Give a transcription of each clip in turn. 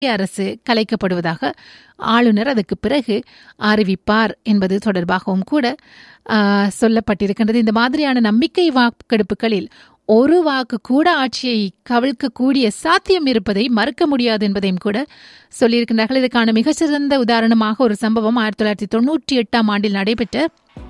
அரசு கலைக்கப்படுவதாக ஆளுநர் அதற்கு பிறகு அறிவிப்பார் என்பது தொடர்பாகவும் கூட ஆ, சொல்லப்பட்டிருக்கின்றது இந்த மாதிரியான நம்பிக்கை வாக்கெடுப்புகளில் ஒரு வாக்கு கூட ஆட்சியை கவிழ்க்கக்கூடிய சாத்தியம் இருப்பதை மறுக்க முடியாது என்பதையும் கூட சொல்லியிருக்கின்றார்கள் இதுக்கான மிகச்சிறந்த உதாரணமாக ஒரு சம்பவம் ஆயிரத்தி தொள்ளாயிரத்தி தொண்ணூற்றி எட்டாம் ஆண்டில் நடைபெற்ற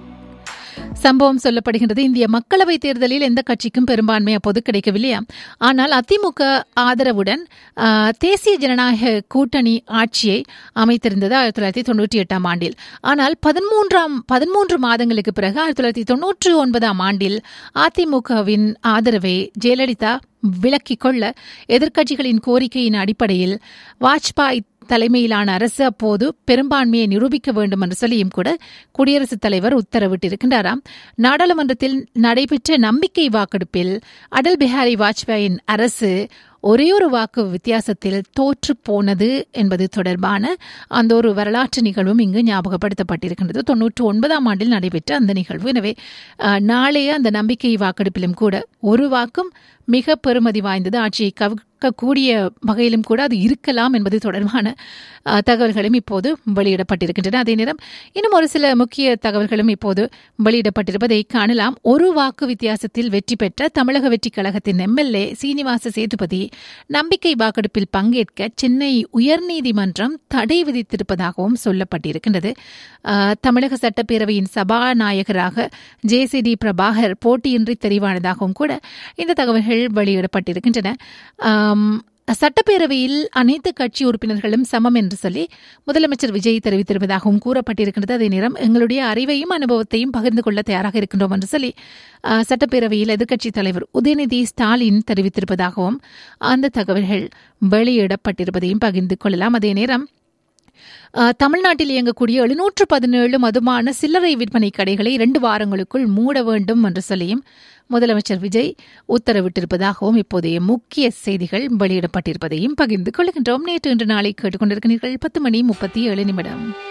சம்பவம் சொல்லப்படுகின்றது இந்திய மக்களவை தேர்தலில் எந்த கட்சிக்கும் பெரும்பான்மை அப்போது கிடைக்கவில்லையா ஆனால் அதிமுக ஆதரவுடன் ஆ, தேசிய ஜனநாயக கூட்டணி ஆட்சியை அமைத்திருந்தது ஆயிரத்தி தொள்ளாயிரத்தி தொண்ணூற்றி எட்டாம் ஆண்டில் ஆனால் பதிமூன்றாம் பதிமூன்று மாதங்களுக்கு பிறகு ஆயிரத்தி தொள்ளாயிரத்தி தொன்னூற்று ஒன்பதாம் ஆண்டில் அதிமுகவின் ஆதரவை ஜெயலலிதா விலக்கிக் கொள்ள எதிர்க்கட்சிகளின் கோரிக்கையின் அடிப்படையில் வாஜ்பாய் தலைமையிலான அரசு அப்போது பெரும்பான்மையை நிரூபிக்க வேண்டும் என்று சொல்லியும் கூட குடியரசுத் தலைவர் உத்தரவிட்டிருக்கின்றாராம் நாடாளுமன்றத்தில் நடைபெற்ற நம்பிக்கை வாக்கெடுப்பில் அடல் பிஹாரி வாஜ்பாயின் அரசு ஒரே ஒரு வாக்கு வித்தியாசத்தில் தோற்று போனது என்பது தொடர்பான அந்த ஒரு வரலாற்று நிகழ்வும் இங்கு ஞாபகப்படுத்தப்பட்டிருக்கின்றது தொன்னூற்று ஒன்பதாம் ஆண்டில் நடைபெற்ற அந்த நிகழ்வு எனவே அஹ், நாளைய அந்த நம்பிக்கை வாக்கெடுப்பிலும் கூட ஒரு வாக்கும் மிக பெறுமதி வாய்ந்தது ஆட்சியை கவிழ்க்கக்கூடிய வகையிலும் கூட அது இருக்கலாம் என்பது தொடர்பான அஹ், தகவல்களும் இப்போது வெளியிடப்பட்டிருக்கின்றன அதே நேரம் இன்னும் ஒரு சில முக்கிய தகவல்களும் இப்போது வெளியிடப்பட்டிருப்பதை காணலாம் ஒரு வாக்கு வித்தியாசத்தில் வெற்றி பெற்ற தமிழக வெற்றிக் கழகத்தின் எம்எல்ஏ சீனிவாச சேதுபதி நம்பிக்கை வாக்கெடுப்பில் பங்கேற்க சென்னை உயர்நீதிமன்றம் தடை விதித்திருப்பதாகவும் சொல்லப்பட்டிருக்கின்றது அஹ், தமிழக சட்டப்பேரவையின் சபாநாயகராக ஜேசிடி பிரபாகர் போட்டியின்றி தெரிவானதாகவும் கூட இந்த தகவல்கள் வெளியிடப்பட்டிருக்கின்றன ஆம், சட்டப்பேரவையில் அனைத்து கட்சி உறுப்பினர்களும் சமம் என்று சொல்லி முதலமைச்சர் விஜய் தெரிவித்திருப்பதாகவும் கூறப்பட்டிருக்கின்றது அதே நேரம் எங்களுடைய அறிவையும் அனுபவத்தையும் பகிர்ந்து கொள்ள தயாராக இருக்கின்றோம் என்று சொல்லி ஆ, சட்டப்பேரவையில் எதிர்க்கட்சித் தலைவர் உதயநிதி ஸ்டாலின் தெரிவித்திருப்பதாகவும் அந்த தகவல்கள் வெளியிடப்பட்டிருப்பதையும் பகிர்ந்து கொள்ளலாம் அதே நேரம் ஆ, தமிழ்நாட்டில் இயங்கக்கூடிய எழுநூற்று பதினேழு மதுபான சில்லறை விற்பனை கடைகளை இரண்டு வாரங்களுக்குள் மூட வேண்டும் என்று சொல்லியும் முதலமைச்சர் விஜய் உத்தரவிட்டிருப்பதாகவும் இப்போதைய முக்கிய செய்திகள் வெளியிடப்பட்டிருப்பதையும் பகிர்ந்து கொள்கின்றோம் நேற்று இன்று நாளை கேட்டுக்கொண்டிருக்கிறீர்கள் பத்து மணி முப்பத்தி ஏழு நிமிடம்